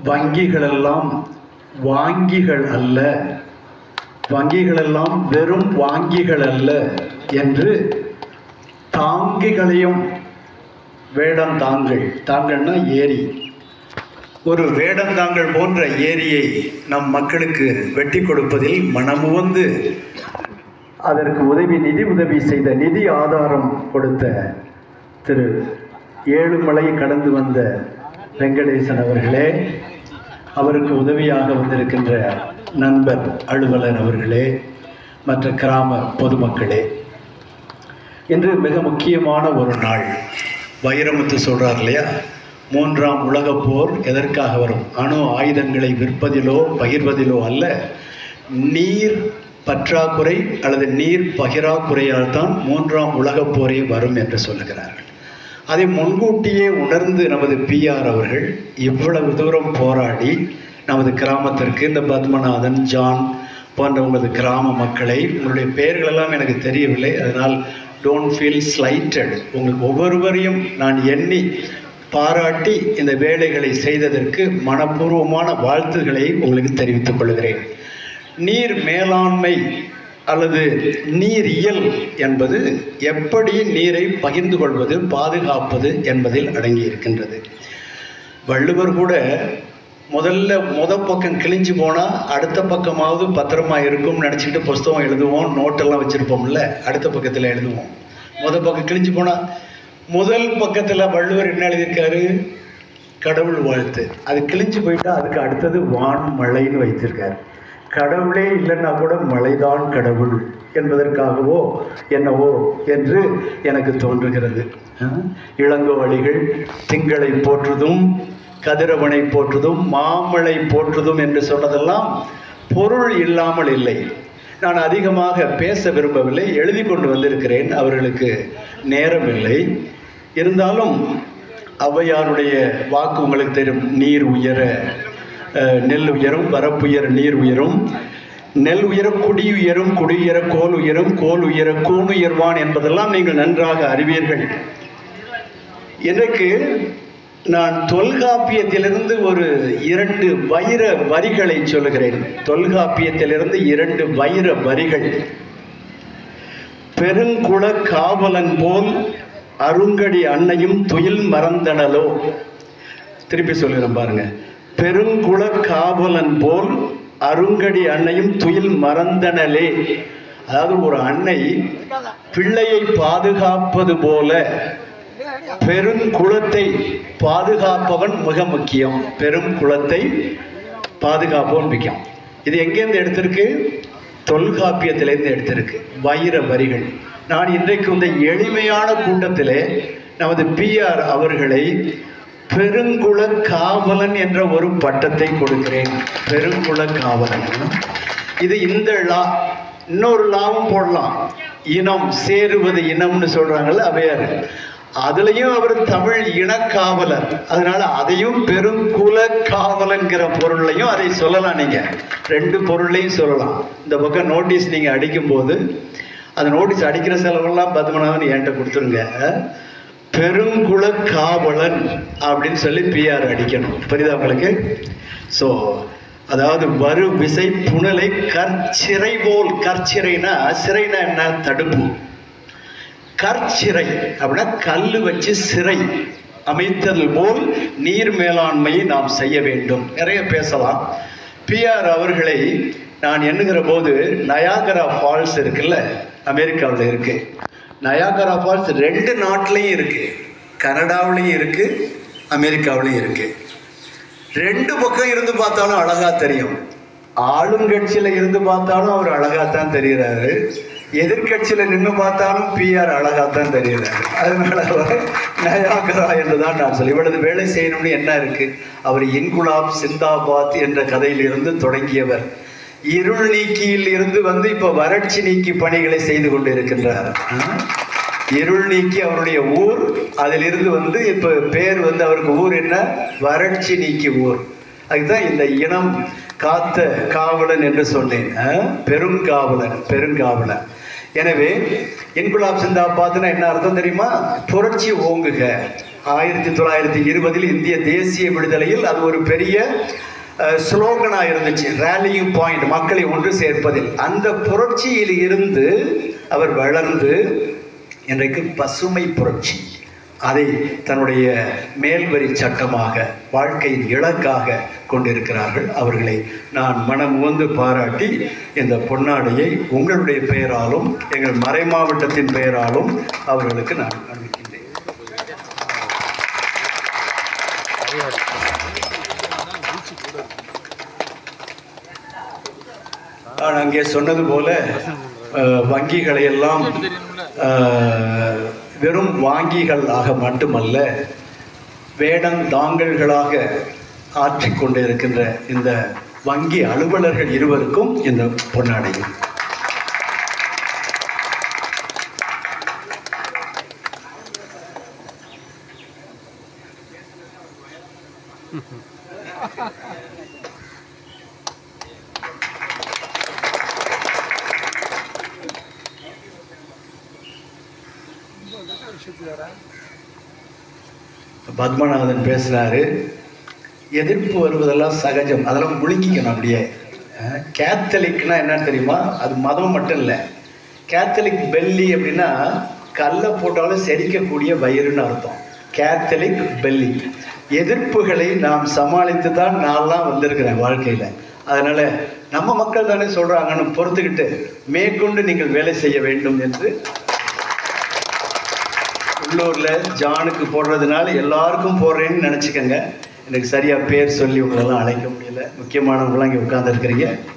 வங்கிகளெல்லாம் வாங்கிகள் அல்ல வங்கிகளெல்லாம் வெறும் வாங்கிகள் அல்ல என்று தாங்கிகளையும் வேடம் தாங்கள் தாங்கள்னா ஏரி ஒரு வேடந்தாங்கல் போன்ற ஏரியை நம் மக்களுக்கு வெட்டி கொடுப்பதில் மனமுவந்து அதற்கு உதவி நிதி உதவி செய்த நிதி ஆதாரம் கொடுத்த திரு ஏழுமலை கடந்து வந்த வெங்கடேசன் அவர்களே அவருக்கு உதவியாக வந்திருக்கின்ற நண்பர் அலுவலர் அவர்களே மற்ற கிராம பொதுமக்களே இன்று மிக முக்கியமான ஒரு நாள் வைரமுத்து சொல்றார் இல்லையா மூன்றாம் உலகப் போர் எதற்காக வரும் அணு ஆயுதங்களை விற்பதிலோ பகிர்வதிலோ அல்ல நீர் பற்றாக்குறை அல்லது நீர் பகிராக்குறையால் தான் மூன்றாம் உலகப் போரே வரும் என்று சொல்லுகிறார்கள் அதை முன்கூட்டியே உணர்ந்து நமது பிஆர் அவர்கள் இவ்வளவு தூரம் போராடி நமது கிராமத்திற்கு இந்த பத்மநாதன் ஜான் போன்ற உங்களது கிராம மக்களை உங்களுடைய பெயர்கள் எல்லாம் எனக்கு தெரியவில்லை அதனால் டோன்ட் ஃபீல் ஸ்லைட்டட் உங்கள் ஒவ்வொருவரையும் நான் எண்ணி பாராட்டி இந்த வேலைகளை செய்ததற்கு மனப்பூர்வமான வாழ்த்துக்களை உங்களுக்கு தெரிவித்துக் கொள்கிறேன் நீர் மேலாண்மை அல்லது நீரியல் என்பது எப்படி நீரை பகிர்ந்து கொள்வது பாதுகாப்பது என்பதில் அடங்கி இருக்கின்றது வள்ளுவர் கூட முதல்ல முத பக்கம் கிழிஞ்சு போனால் அடுத்த பக்கமாவது பத்திரமா இருக்கும்னு நினச்சிட்டு புஸ்தகம் எழுதுவோம் நோட்டெல்லாம் வச்சுருப்போம்ல அடுத்த பக்கத்தில் எழுதுவோம் முத பக்கம் கிழிஞ்சு போனால் முதல் பக்கத்தில் வள்ளுவர் என்ன எழுதியிருக்காரு கடவுள் வாழ்த்து அது கிழிஞ்சு போயிட்டா அதுக்கு அடுத்தது வான் மழைன்னு வைத்திருக்காரு கடவுளே இல்லைன்னா கூட மழைதான் கடவுள் என்பதற்காகவோ என்னவோ என்று எனக்கு தோன்றுகிறது அஹ், இளங்கோவடிகள் திங்களை போற்றுதும் கதிரவனை போற்றுதும் மாமழை போற்றுதும் என்று சொன்னதெல்லாம் பொருள் இல்லாமல் இல்லை நான் அதிகமாக பேச விரும்பவில்லை எழுதி கொண்டு வந்திருக்கிறேன் அவர்களுக்கு நேரம் இல்லை இருந்தாலும் ஔவையாருடைய வாக்கு உங்களுக்கு தெரியும் நீர் உயர அஹ், நெல் உயரும் வரப்புயர நீர் உயரும் நெல் உயர குடி உயரும் குடி உயர கோல் உயரும் கோல் உயர கூன் உயர்வான் என்பதெல்லாம் நீங்கள் நன்றாக அறிவீர்கள் எனக்கு நான் தொல்காப்பியத்திலிருந்து ஒரு இரண்டு வைர வரிகளை சொல்லுகிறேன் தொல்காப்பியத்திலிருந்து இரண்டு வைர வரிகள் பெருங்குள காவலன் போல் அருங்கடி அன்னையும் துயில் மறந்தனலோ திருப்பி சொல்லுறேன் பாருங்க பெருங்குள காவலன் போல் அருங்கடி அன்னையும் துயில் மறந்தனலே அதாவது ஒரு அன்னை பிள்ளையை பாதுகாப்பது போல பெருங்குளத்தை பாதுகாப்பவன் மிக முக்கியம் பெரும் குளத்தை பாதுகாப்பவன் முக்கியம் இது எங்கேருந்து எடுத்திருக்கு தொல்காப்பியத்திலேருந்து எடுத்திருக்கு வைர வரிகள் நான் இன்றைக்கு இந்த எளிமையான கூட்டத்திலே நமது பிஆர் அவர்களை பெருங்குள காவலன் என்ற ஒரு பட்டத்தை கொடுக்கிறேன் பெருங்குள காவலன் இது இந்த லா இன்னொரு லாவும் போடலாம் இனம் சேருவது இனம்னு சொல்றாங்கல்ல அவையார் அதுலயும் அவர் தமிழ் இனக்காவலர் அதனால அதையும் பெருங்குல காவலன்கிற பொருளையும் அதை சொல்லலாம் நீங்க ரெண்டு பொருளையும் சொல்லலாம் இந்த பக்கம் நோட்டீஸ் நீங்க அடிக்கும் போது அந்த நோட்டீஸ் அடிக்கிற செலவெல்லாம் பத்மநாதன் என்கிட்ட கொடுத்துருங்க பெருங்குல காவலன் அப்படின்னு சொல்லி பிஆர் அடிக்கணும் புரியுதா உங்களுக்கு ஸோ அதாவது வரு விசை புனலை கற்சிறை போல் கற்சிறைனா சிறைனா என்ன தடுப்பு கற்சிறை அப்படின்னா கல் வச்சு சிறை அமைத்தல் போல் நீர் மேலாண்மையை நாம் செய்ய வேண்டும் நிறைய பேசலாம் பிஆர் அவர்களை நான் எண்ணுகிற போது நயாகரா ஃபால்ஸ் இருக்குல்ல அமெரிக்காவில் இருக்கு நயாகரா ஃபால்ஸ் ரெண்டு நாட்டிலையும் இருக்கு கனடாவிலையும் இருக்கு அமெரிக்காவிலையும் இருக்கு ரெண்டு பக்கம் இருந்து பார்த்தாலும் அழகா தெரியும் ஆளுங்கட்சியில இருந்து பார்த்தாலும் அவர் அழகா தான் தெரிகிறாரு எதிர்கட்சியில நின்று பார்த்தாலும் பிஆர் அழகா தான் தெரிகிறாரு அதனால அவர் நயாகரா என்றுதான் நான் சொல்லி இவ்வளவு வேலை செய்யணும்னு என்ன இருக்கு அவர் இன்குலாப் சிந்தாபாத் என்ற கதையில் இருந்து தொடங்கியவர் இருள் நீக்கியில் இருந்து வந்து இப்ப வறட்சி நீக்கி பணிகளை செய்து கொண்டு இருக்கின்றார் ஆ? இருள் நீக்கி அவருடைய ஊர் அதிலிருந்து வந்து இப்ப பேர் வந்து அவருக்கு ஊர் என்ன வறட்சி நீக்கி ஊர் அதுதான் இந்த இனம் காத்த காவலன் என்று சொன்னேன் ஆ? பெருங்காவலன் பெருங்காவலன் எனவே இன்குலாப் சிந்தாபாத்னா என்ன அர்த்தம் தெரியுமா புரட்சி ஓங்குக ஆயிரத்தி தொள்ளாயிரத்தி இருபதில் இந்திய தேசிய விடுதலையில் அது ஒரு பெரிய ஸ்லோகனாக இருந்துச்சு ரேலியிங் பாயிண்ட் மக்களை ஒன்று சேர்ப்பதில் அந்த புரட்சியில் இருந்து அவர் வளர்ந்து இன்றைக்கு பசுமை புரட்சி அதை தன்னுடைய மேல்வரி சட்டமாக வாழ்க்கையின் இலக்காக கொண்டிருக்கிறார்கள் அவர்களை நான் மனம் உந்து பாராட்டி இந்த பொன்னாடையை உங்களுடைய பெயராலும் எங்கள் மறை மாவட்டத்தின் பெயராலும் அவர்களுக்கு நான் அனுப்பிக்கின்றேன் நான் அங்கே சொன்னது போல அஹ், வங்கிகளை எல்லாம் அஹ், வெறும் வாங்கிகளாக மட்டுமல்ல வேடந்தாங்கல்களாக ஆற்றிக் கொண்டிருக்கின்ற இந்த வங்கி அலுவலர்கள் இருவருக்கும் இந்த பொன்னாடையும் பத்மநாதன் பேசுகிறாரு எதிர்ப்பு வருவதெல்லாம் சகஜம் அதெல்லாம் முழுங்கிக்கணும் அப்படியே அஹ், கேத்தலிக்னா என்னன்னு தெரியுமா அது மதம் மட்டும் இல்லை கேத்தலிக் பெல்லி அப்படின்னா கல்லை போட்டாலும் செரிக்கக்கூடிய வயிறுன்னு அர்த்தம் கேத்தலிக் பெல்லி எதிர்ப்புகளை நாம் சமாளித்து தான் நான்லாம் வந்திருக்கிறேன் வாழ்க்கையில் அதனால் நம்ம மக்கள் தானே சொல்கிறாங்கன்னு பொறுத்துக்கிட்டு மேற்கொண்டு நீங்கள் வேலை செய்ய வேண்டும் என்று உள்ளூரில் ஜானுக்கு போடுறதுனால எல்லாருக்கும் போடுறேன்னு நினச்சிக்கோங்க எனக்கு சரியாக பேர் சொல்லி உங்களெல்லாம் அழைக்க முடியல முக்கியமானவங்களாம் இங்கே உட்காந்துருக்கிறீங்க